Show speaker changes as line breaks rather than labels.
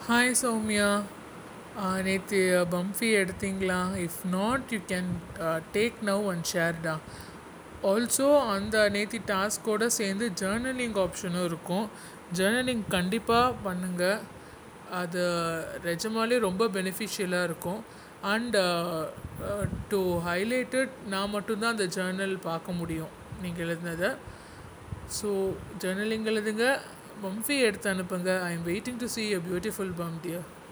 hi Soumya நேற்று பம்ஃபி எடுத்தீங்களா if not you can take now and ஷேர்டா ஆல்சோ அந்த நேற்று டாஸ்கோடு சேர்ந்து ஜேர்னலிங் ஆப்ஷனும் இருக்கும் ஜேர்னலிங் கண்டிப்பாக பண்ணுங்கள் அது நிஜமாலே ரொம்ப பெனிஃபிஷியலாக இருக்கும் அண்ட் டு ஹைலைட்டட் நான் மட்டும்தான் அந்த ஜேர்னல் பார்க்க முடியும் நீங்கள் எழுதினதை ஸோ ஜேர்னலிங் எழுதுங்க பம்ஃபி எடுத்து அனுப்புங்க I am waiting to see a beautiful பம் டியர்